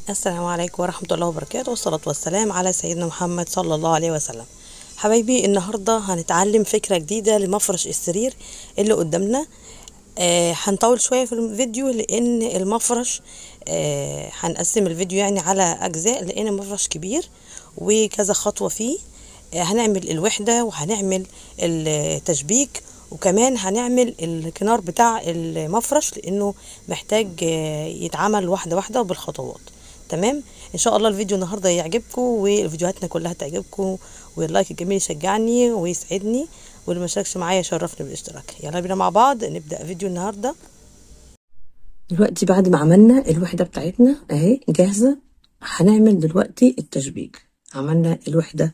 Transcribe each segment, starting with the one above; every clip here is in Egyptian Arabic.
السلام عليكم ورحمة الله وبركاته والصلاة والسلام على سيدنا محمد صلى الله عليه وسلم حبايبي النهاردة هنتعلم فكرة جديدة لمفرش السرير اللي قدامنا آه هنطول شوية في الفيديو لأن المفرش آه هنقسم الفيديو يعني على أجزاء لأن المفرش كبير وكذا خطوة فيه آه هنعمل الوحدة وهنعمل التشبيك وكمان هنعمل الكنار بتاع المفرش لأنه محتاج آه يتعمل واحدة واحدة وبالخطوات تمام ان شاء الله الفيديو النهارده يعجبكم وفيديوهاتنا كلها تعجبكم واللايك الجميل يشجعني ويسعدني واللي ما شاركش معايا يشرفني بالاشتراك يلا بينا مع بعض نبدا فيديو النهارده دلوقتي بعد ما عملنا الوحده بتاعتنا اهي جاهزه هنعمل دلوقتي التشبيك عملنا الوحده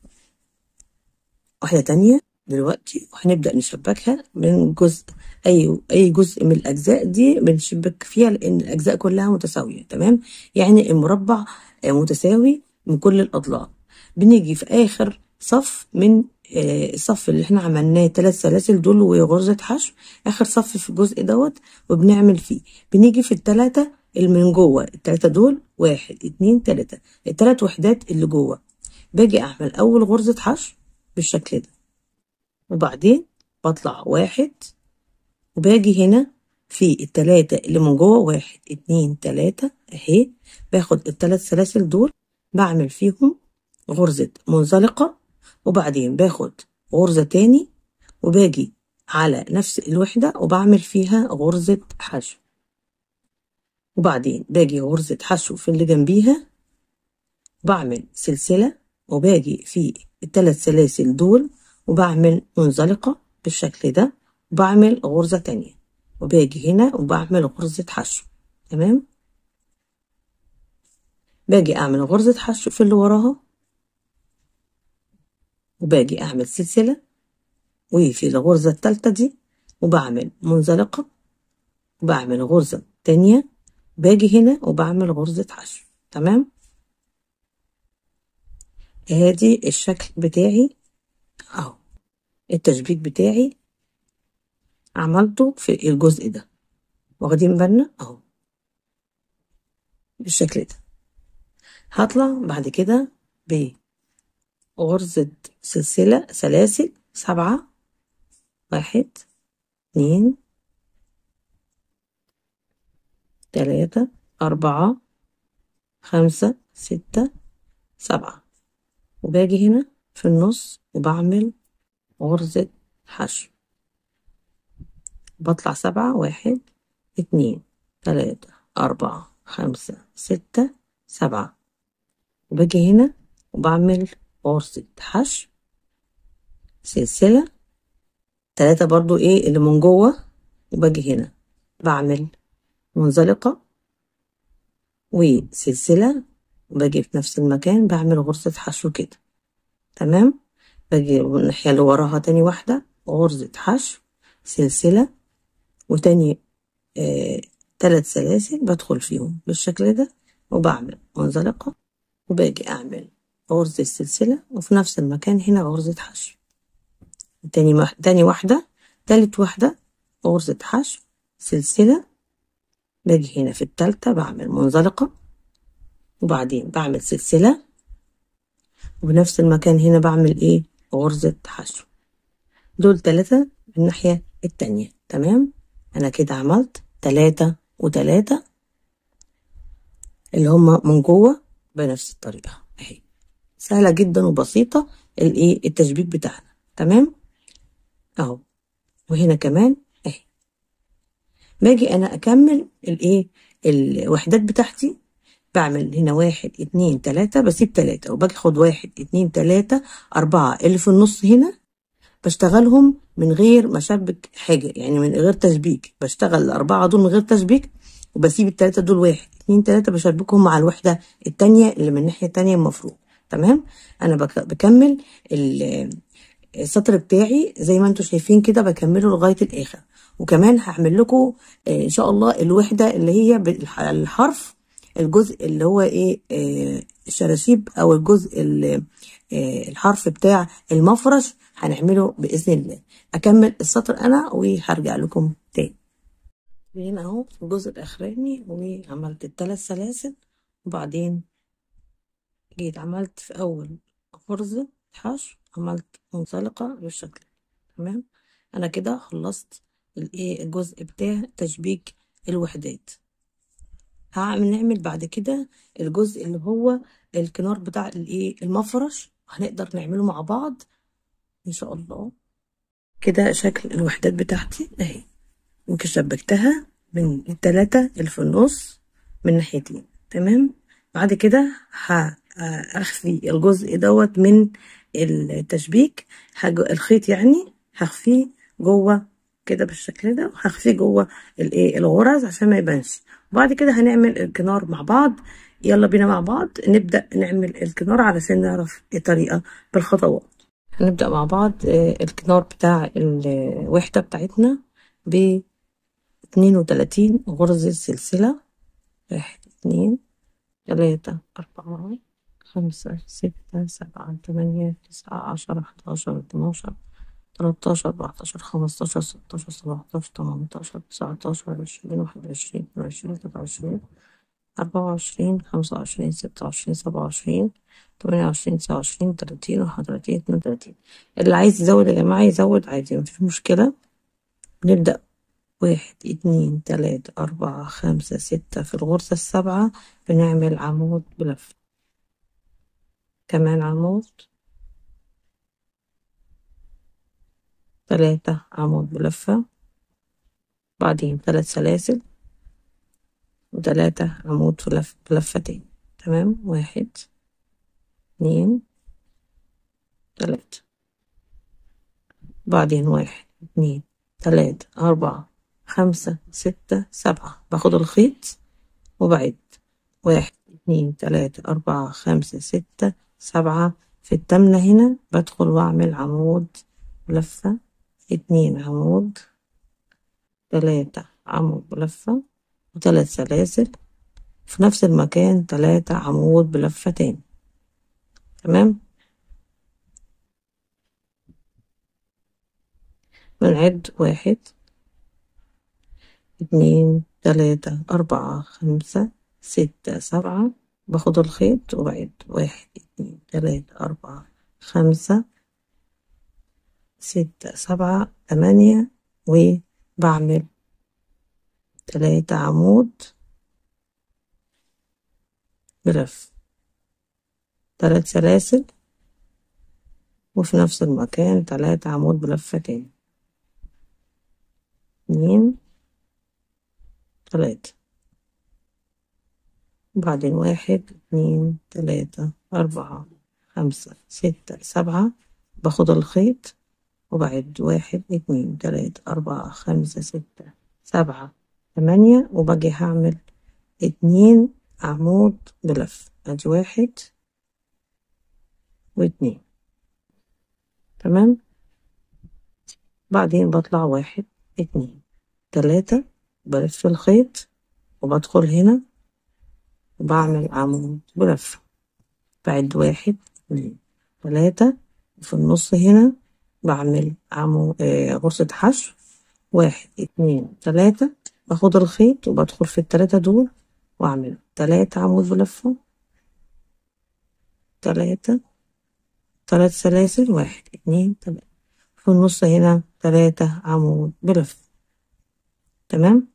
واحده تانية دلوقتي وهنبدا نشبكها من جزء اي اي جزء من الاجزاء دي بنشبك فيها لان الاجزاء كلها متساويه تمام يعني المربع متساوي من كل الاضلاع بنيجي في اخر صف من الصف اللي احنا عملناه ثلاث سلاسل دول وغرزه حشو اخر صف في الجزء دوت وبنعمل فيه بنيجي في الثلاثه اللي من جوه الثلاثه دول واحد اتنين تلاته الثلاث وحدات اللي جوه باجي اعمل اول غرزه حشو بالشكل ده وبعدين بطلع واحد وباجي هنا في التلاتة اللي من جوه واحد اتنين تلاتة اهي باخد التلات سلاسل دول بعمل فيهم غرزة منزلقة وبعدين باخد غرزة تاني وباجي على نفس الوحدة وبعمل فيها غرزة حشو وبعدين باجي غرزة حشو في اللي جنبيها بعمل سلسلة وباجي في التلات سلاسل دول وبعمل منزلقة بالشكل ده وبعمل غرزة تانية وباجي هنا وبعمل غرزة حشو تمام باجي أعمل غرزة حشو في اللي وراها وباجي أعمل سلسلة وفي الغرزة التالتة دي وبعمل منزلقة وبعمل غرزة تانية باجي هنا وبعمل غرزة حشو تمام ادي الشكل بتاعي اهو التشبيك بتاعي عملته في الجزء ده واخدين بالنا اهو بالشكل ده هطلع بعد كده بغرزة سلسلة سلاسل سبعة واحد اتنين تلاتة أربعة خمسة ستة سبعة وباجي هنا في النص وبعمل غرزة حشو بطلع سبعة واحد اتنين تلاتة أربعة خمسة ستة سبعة وباجي هنا وبعمل غرزة حشو سلسلة تلاتة برضو ايه اللي من جوه وباجي هنا بعمل منزلقة وسلسلة وباجي في نفس المكان بعمل غرزة حشو كده تمام باجي الناحية اللي وراها تاني واحدة غرزة حشو سلسلة وتاني آه تلات سلاسل بدخل فيهم بالشكل ده وبعمل منزلقة وباجي أعمل غرزة سلسلة وفي نفس المكان هنا غرزة حشو تاني, مح... تاني واحدة تالت واحدة غرزة حشو سلسلة باجي هنا في التالتة بعمل منزلقة وبعدين بعمل سلسلة وبنفس المكان هنا بعمل ايه غرزة حشو دول تلاتة من الناحية التانية تمام انا كده عملت تلاتة وتلاتة اللي هما من جوه بنفس الطريقة اهي سهلة جدا وبسيطة الايه التشبيك بتاعنا تمام اهو وهنا كمان اهي باجي انا اكمل الايه الوحدات بتاعتي بعمل هنا واحد اتنين تلاتة بسيب تلاتة وباجي اخد واحد اتنين تلاتة أربعة اللي في النص هنا بشتغلهم من غير ما اشبك حاجة يعني من غير تشبيك بشتغل الأربعة دول من غير تشبيك وبسيب التلاتة دول واحد اتنين تلاتة بشبكهم مع الوحدة التانية اللي من الناحية التانية المفروض تمام أنا بكمل السطر بتاعي زي ما انتم شايفين كده بكمله لغاية الآخر وكمان هعمل لكم ان شاء الله الوحدة اللي هي بالحرف الجزء اللي هو ايه آه الشراشيب او الجزء آه الحرف بتاع المفرش هنعمله باذن الله اكمل السطر انا وهرجع لكم تاني هنا اهو الجزء الاخراني وعملت الثلاث سلاسل وبعدين جيت عملت في أول غرزة حشو عملت منزلقة بالشكل ده، تمام أنا كده خلصت الإيه الجزء بتاع تشبيك الوحدات هعمل نعمل بعد كده الجزء اللي هو الكنار بتاع الإيه المفرش هنقدر نعمله مع بعض إن شاء الله كده شكل الوحدات بتاعتي أهي ممكن شبكتها من التلاتة اللي في النص من ناحيتين تمام بعد كده هأخفي الجزء دوت من التشبيك هج... الخيط يعني هخفيه جوه كده بالشكل ده وهخفيه جوه الايه الغرز عشان ما يبانش وبعد كده هنعمل الكنار مع بعض يلا بينا مع بعض نبدأ نعمل الكنار علشان نعرف الطريقة بالخطوات هنبدأ مع بعض آه، الكنار بتاع الوحدة بتاعتنا ب 32 غرزة سلسلة واحد اتنين تلاتة أربعة خمسة ستة سبعة تمانية تسعة عشرة حداشر اتناشر تلاتاشر أربعتاشر خمستاشر ستاشر سبعتاشر تمنتاشر تسعتاشر عشرين واحد وعشرين اتنين وعشرين تلاتة وعشرين أربعة وعشرين خمسة وعشرين ستة وعشرين سبعة وعشرين تمانية وعشرين تسعة وعشرين تلاتين واحد وتلاتين اتنين وتلاتين اللي عايز يزود يا جماعة يزود عادي مفيش مشكلة بنبدأ واحد اتنين تلاتة أربعة خمسة ستة في الغرزة السابعة بنعمل عمود بلف كمان عمود تلاتة عمود بلفة بعدين تلات سلاسل وتلاتة عمود في لف بلفتين تمام واحد اتنين تلاتة بعدين واحد اتنين تلاتة أربعة خمسة ستة سبعة باخد الخيط وبعد واحد اتنين تلاتة أربعة خمسة ستة سبعة في التامنة هنا بدخل وأعمل عمود لفة اتنين عمود تلاتة عمود بلفة وتلات سلاسل في نفس المكان تلاتة عمود بلفتين تمام بنعد واحد اتنين تلاتة أربعة خمسة ستة سبعة باخد الخيط وبعد واحد اتنين تلاتة أربعة خمسة ستة سبعة تمانية وبعمل تلاتة عمود بلف تلات سلاسل وفي نفس المكان تلاتة عمود بلفتين اتنين تلاتة وبعدين واحد اتنين تلاتة أربعة خمسة ستة سبعة باخد الخيط وبعد واحد اتنين تلاتة أربعة خمسة ستة سبعة تمانية وباجي هعمل اتنين عمود بلف ادي واحد واتنين تمام بعدين بطلع واحد اتنين تلاتة بلف الخيط وبدخل هنا وبعمل عمود بلف بعد واحد اتنين تلاتة في النص هنا بعمل عمود آه غرزة حشو واحد اتنين تلاتة باخد الخيط وبدخل في التلاتة دول واعمل تلاتة عمود بلفة تلاتة تلات سلاسل واحد اتنين تلاتة في النص هنا تلاتة عمود بلف تمام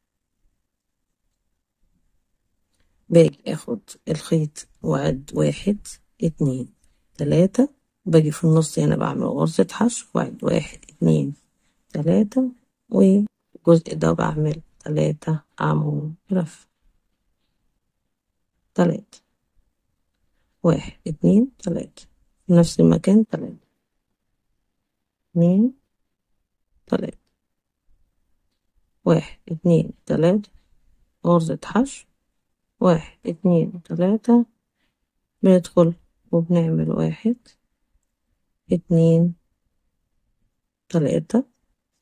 باجي اخد الخيط وعد واحد اتنين تلاتة باجي في النص هنا بعمل غرزة حشو وعد واحد اتنين تلاتة والجزء ده بعمل تلاتة عمود بلف تلاتة واحد اتنين تلاتة في نفس المكان تلاتة اتنين تلاتة واحد اتنين تلاتة غرزة حشو واحد اتنين تلاتة بندخل وبنعمل واحد اتنين تلاتة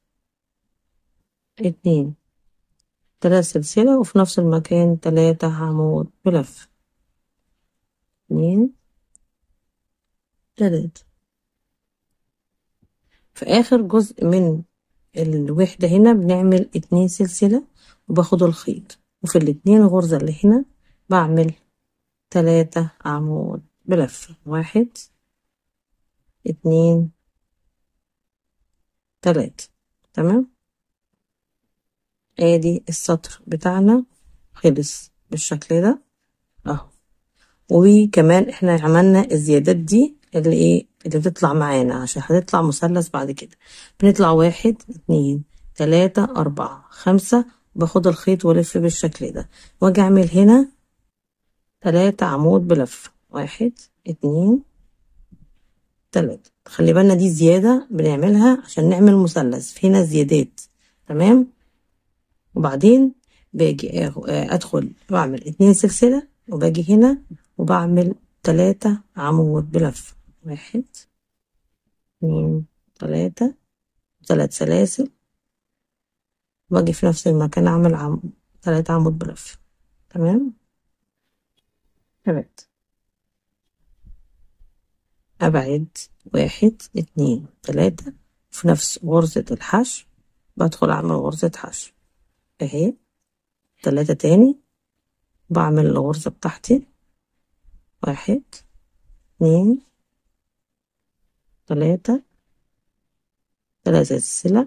اتنين تلات سلسلة وفي نفس المكان تلاتة عمود بلف اتنين تلاتة في آخر جزء من الوحدة هنا بنعمل اتنين سلسلة وباخد الخيط وفي الاتنين غرزة اللي هنا بعمل تلاتة عمود بلفة واحد اتنين تلاتة تمام ادي السطر بتاعنا خلص بالشكل ده اهو وكمان احنا عملنا الزيادات دي اللي ايه اللي بتطلع معانا عشان هتطلع مثلث بعد كده بنطلع واحد اتنين تلاتة أربعة خمسة باخد الخيط والف بالشكل ده واجي اعمل هنا تلاتة عمود بلفة واحد اتنين تلاتة خلي بالنا دي زيادة بنعملها عشان نعمل مثلث في هنا زيادات تمام وبعدين باجي آخ- آه، ادخل بعمل اتنين سلسلة وباجي هنا وبعمل تلاتة عمود بلفة واحد اتنين تلاتة تلات سلاسل واجي في نفس المكان اعمل عم... تلاتة عمود بلفة تمام تلاتة ابعد واحد اتنين تلاتة في نفس غرزة الحشو بدخل اعمل غرزة حشو اهي تلاتة تاني بعمل الغرزة بتاعتي واحد اتنين تلاتة تلاتة سلسلة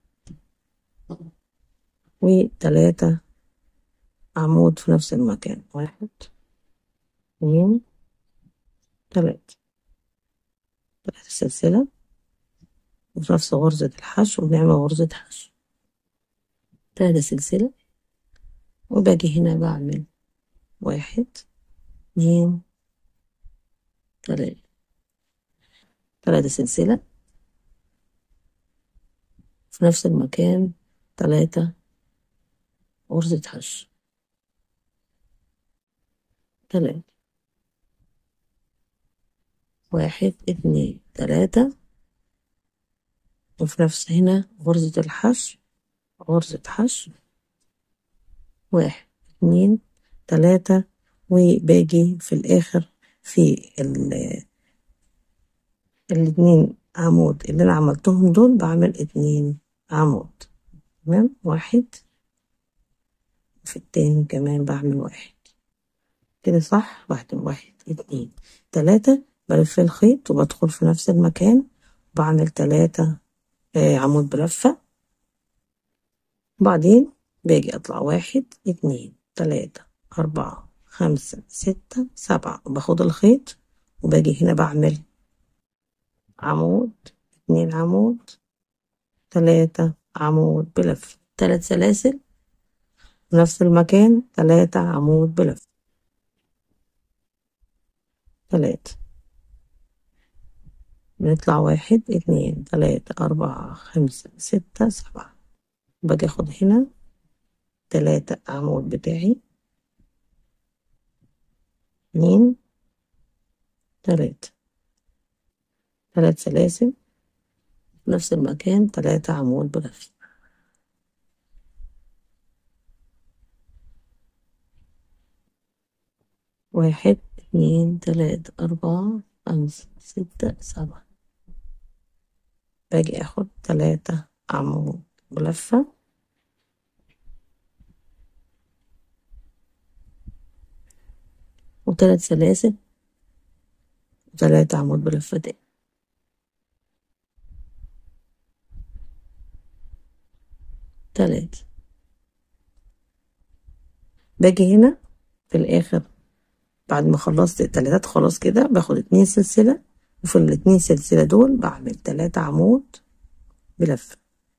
وتلاتة عمود في نفس المكان واحد اتنين تلاتة تلاتة سلسلة وفي نفس غرزة الحشو بنعمل غرزة حشو تلاتة سلسلة وباجي هنا بعمل واحد اتنين تلاتة تلاتة سلسلة في نفس المكان تلاتة غرزة حشو تلاتة واحد اتنين تلاتة وفي نفس هنا غرزة الحشو غرزة حشو واحد اتنين تلاتة وباجي في الآخر في ال الاتنين عمود اللي أنا عملتهم دول بعمل اتنين عمود تمام واحد في التاني كمان بعمل واحد كده صح واحد واحد اتنين تلاتة بلف الخيط وبدخل في نفس المكان بعمل تلاتة آه عمود بلفة بعدين باجي اطلع واحد اتنين تلاتة اربعة خمسة ستة سبعة وباخد الخيط وباجي هنا بعمل عمود اتنين عمود تلاتة عمود بلف تلات سلاسل في نفس المكان تلاتة عمود بلف تلاتة بنطلع واحد اتنين تلاتة أربعة خمسة ستة سبعة باجي اخد هنا تلاتة عمود بتاعي اتنين تلاتة تلات سلاسل في نفس المكان تلاتة عمود بلف واحد اتنين تلاتة أربعة خمسة ستة سبعة باجي اخد تلاتة عمود بلفة وتلات سلاسل وتلاتة عمود بلفة تاني تلاتة باجي هنا في الآخر بعد ما خلصت التلاتات خلاص كده باخد اتنين سلسلة وفي الاتنين سلسلة دول بعمل تلاتة عمود بلفة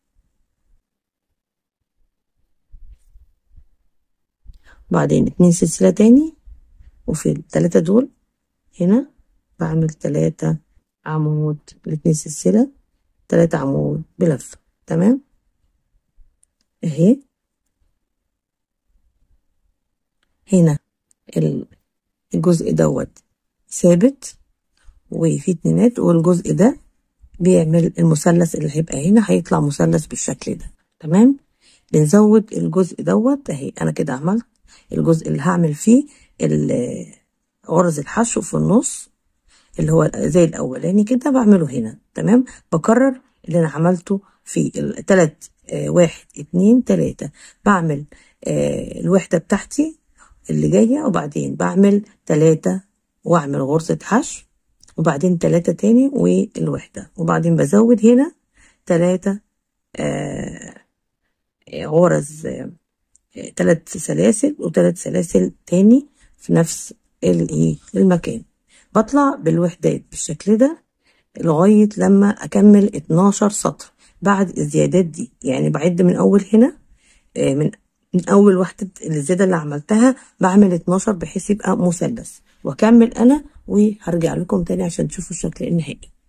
بعدين اتنين سلسلة تاني وفي التلاتة دول هنا بعمل تلاتة عمود الاتنين سلسلة تلاتة عمود بلفة تمام اهي هنا ال- الجزء دوت ثابت وفي اتنينات والجزء ده بيعمل المثلث اللي هيبقى هنا هيطلع مثلث بالشكل ده تمام بنزود الجزء دوت اهي انا كده عملت الجزء اللي هعمل فيه ال- غرز الحشو في النص اللي هو زي الاولاني كده بعمله هنا تمام بكرر اللي انا عملته في التلات آه واحد اتنين تلاتة بعمل آه الوحدة بتاعتي اللي جاية وبعدين بعمل تلاتة واعمل غرزة حشو وبعدين تلاتة تاني والوحدة وبعدين بزود هنا تلاتة آه غرز آه تلات سلاسل وتلات سلاسل تاني في نفس الايه المكان بطلع بالوحدات بالشكل ده لغاية لما أكمل 12 سطر بعد الزيادات دي يعني بعد من أول هنا آه من من أول واحدة الزيادة اللي عملتها بعمل 12 بحيث يبقى مثلث وأكمل أنا وهرجع لكم تاني عشان تشوفوا الشكل النهائي